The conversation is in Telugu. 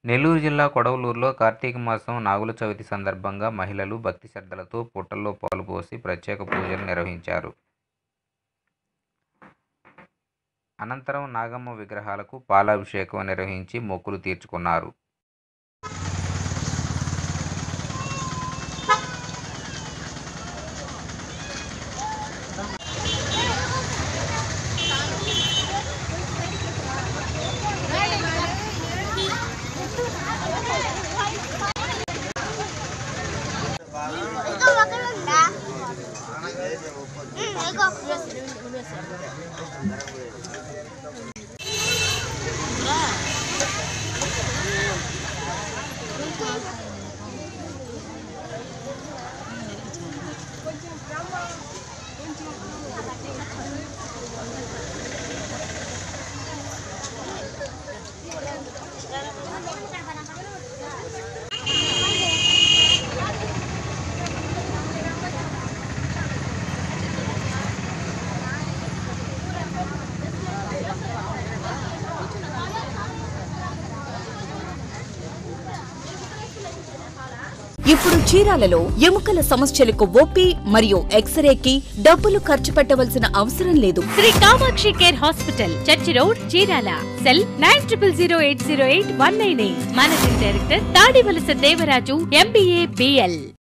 నెల్లూరు జిల్లా కొడవలూరులో కార్తీక మాసం నాగుల చవితి సందర్భంగా మహిళలు భక్తి శ్రద్ధలతో పుట్టల్లో పాలు పోసి ప్రత్యేక పూజలు నిర్వహించారు అనంతరం నాగమ్మ విగ్రహాలకు పాలాభిషేకం నిర్వహించి మొక్కులు తీర్చుకున్నారు ఇదిగో ఒకరుందా? ఉమ్, ఇదిగో. ఇప్పుడు చీరాలలో ఎముకల సమస్యలకు ఓపీ మరియు ఎక్స్రేకి డబ్బులు ఖర్చు పెట్టవలసిన అవసరం లేదు Sri Kamakshi care hospital church road Chirala cell nine triple zero eight zero eight one nine eight managing director Tadivalasa Devaraju MBA BL